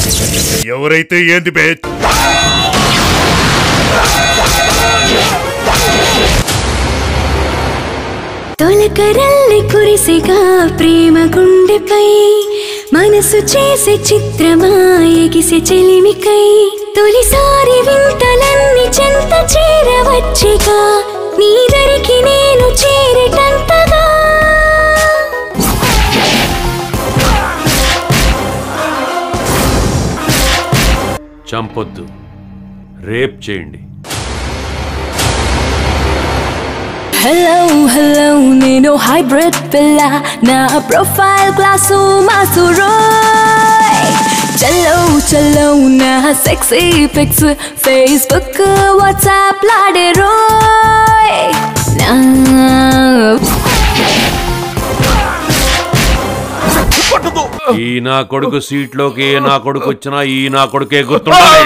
ఎవరైతే ఏంది బే తొలకరల్లి కురిసిగా ప్రేమ గుండెపై మనసు చేసే చిత్రమా ఎగిసే చెలిమికై తొలిసారి వింతలన్నీ చెంత చేరవచ్చిగా నీదరికి నేను చేరేటంతగా చంపొద్దు రేప్ చేయండి హలో హలో నేను హైబ్రిడ్ పిల్ల నా ప్రొఫైల్ క్లాసు మాసురోయ్ చల్లో చల్లో నా సెక్సీ పిక్స్ ఫేస్బుక్ వాట్సాప్ లాడే రోయ్ నా ఈ నా కొడుకు సీట్లోకి ఏ నా కొడుకు వచ్చినా ఈ నా కొడుకే గుర్తుండాలి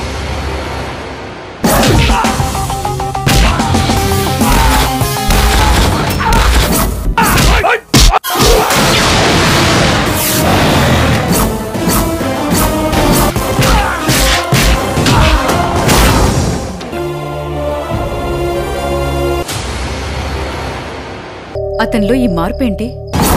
అతనిలో ఈ మార్పు ఏంటి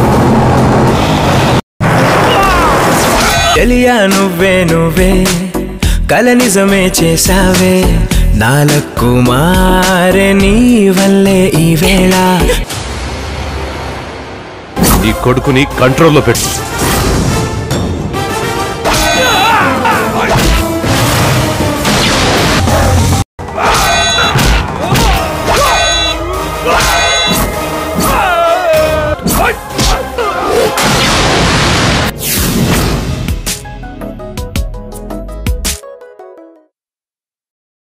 తెలియా నువ్వే నువ్వే కల నిజమే చేసావే నాలకు మారే నీ వల్లే ఈ వేళ ఈ కొడుకుని కంట్రోల్లో పెట్టు